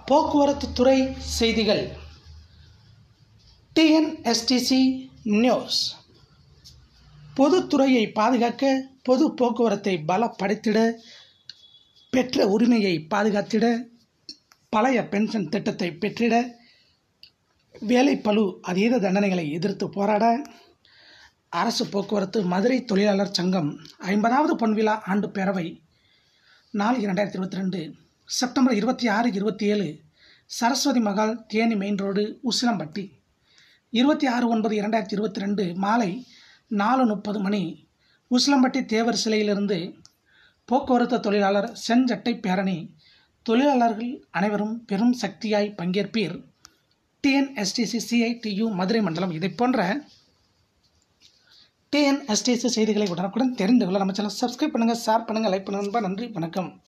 போக்குவரத்து துறை செய்திகள் டிஎன்எஸ்டிசி நியூஸ் பொதுத்துறையை பாதுகாக்க பொது போக்குவரத்தை பலப்படுத்திட பெற்ற உரிமையை பாதுகாத்திட பழைய பென்ஷன் திட்டத்தை பெற்றிட வேலைப்பளு அதீத தண்டனைகளை எதிர்த்து போராட அரசு போக்குவரத்து மதுரை தொழிலாளர் சங்கம் ஐம்பதாவது பொன்விழா ஆண்டு பேரவை நாலு இரண்டாயிரத்தி இருபத்தி ரெண்டு செப்டம்பர் இருபத்தி ஆறு இருபத்தி ஏழு சரஸ்வதி மகால் தேனி மெயின் ரோடு உசிலம்பட்டி இருபத்தி ஆறு ஒன்பது இரண்டாயிரத்தி இருபத்தி ரெண்டு மாலை நாலு முப்பது மணி உசிலம்பட்டி தேவர் சிலையிலிருந்து போக்குவரத்து தொழிலாளர் செஞ்சட்டை பேரணி தொழிலாளர்கள் அனைவரும் பெரும் சக்தியாய் பங்கேற்பீர் டிஎன்எஸ்டிசி சிஐடியு மதுரை மண்டலம் இதை போன்ற டிஎன்எஸ்டிசி செய்திகளை உடனுக்குடன் தெரிந்து கொள்ள நம்ம சேனல் சப்ஸ்கிரைப் பண்ணுங்கள் ஷேர் பண்ணுங்கள் லைக் பண்ணுங்கள் நன்றி வணக்கம்